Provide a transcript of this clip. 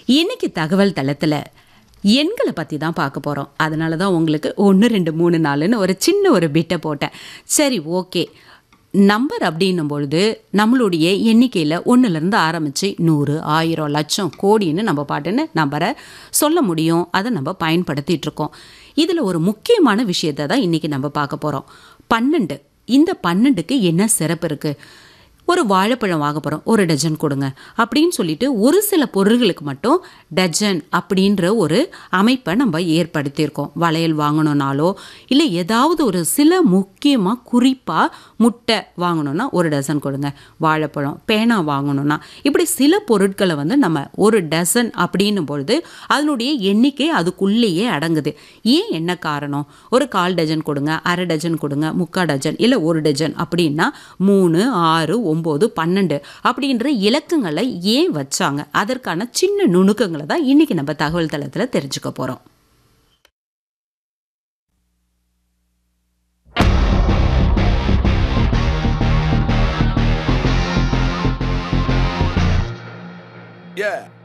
இன்னைக்கு தகவல் தளத்தில் எண்களை பற்றி தான் பார்க்க போகிறோம் அதனால தான் உங்களுக்கு ஒன்று ரெண்டு மூணு நாலுன்னு ஒரு சின்ன ஒரு பிட்டை போட்டேன் சரி ஓகே நம்பர் அப்படின்னும் பொழுது நம்மளுடைய எண்ணிக்கையில் ஒன்றுலேருந்து ஆரம்பித்து நூறு ஆயிரம் லட்சம் கோடின்னு நம்ம பாட்டுன்னு நம்பரை சொல்ல முடியும் அதை நம்ம பயன்படுத்திட்டு இருக்கோம் இதில் ஒரு முக்கியமான விஷயத்தை தான் இன்றைக்கி நம்ம பார்க்க போகிறோம் பன்னெண்டு இந்த பன்னெண்டுக்கு என்ன சிறப்பு இருக்குது ஒரு வாழைப்பழம் வாங்க போகிறோம் ஒரு டஜன் கொடுங்க அப்படின்னு சொல்லிட்டு ஒரு சில பொருள்களுக்கு மட்டும் டஜன் அப்படின்ற ஒரு அமைப்பை நம்ம ஏற்படுத்தியிருக்கோம் வளையல் வாங்கணுன்னாலோ இல்லை ஏதாவது ஒரு சில முக்கியமாக குறிப்பாக முட்டை வாங்கணும்னா ஒரு டசன் கொடுங்க வாழைப்பழம் பேனா வாங்கணும்னா இப்படி சில பொருட்களை வந்து நம்ம ஒரு டசன் அப்படின்னும் பொழுது அதனுடைய எண்ணிக்கை அதுக்குள்ளேயே அடங்குது ஏன் என்ன காரணம் ஒரு கால் டஜன் கொடுங்க அரை டஜன் கொடுங்க முக்கால் டஜன் இல்லை ஒரு டஜன் அப்படின்னா மூணு ஆறு ஒம்பது பன்னெண்டு அப்படின்ற இலக்கங்களை ஏன் வச்சாங்க அதற்கான சின்ன நுணுக்கங்களை தான் இன்னைக்கு நம்ம தகவல் தளத்தில் தெரிஞ்சுக்க போகிறோம் Yeah.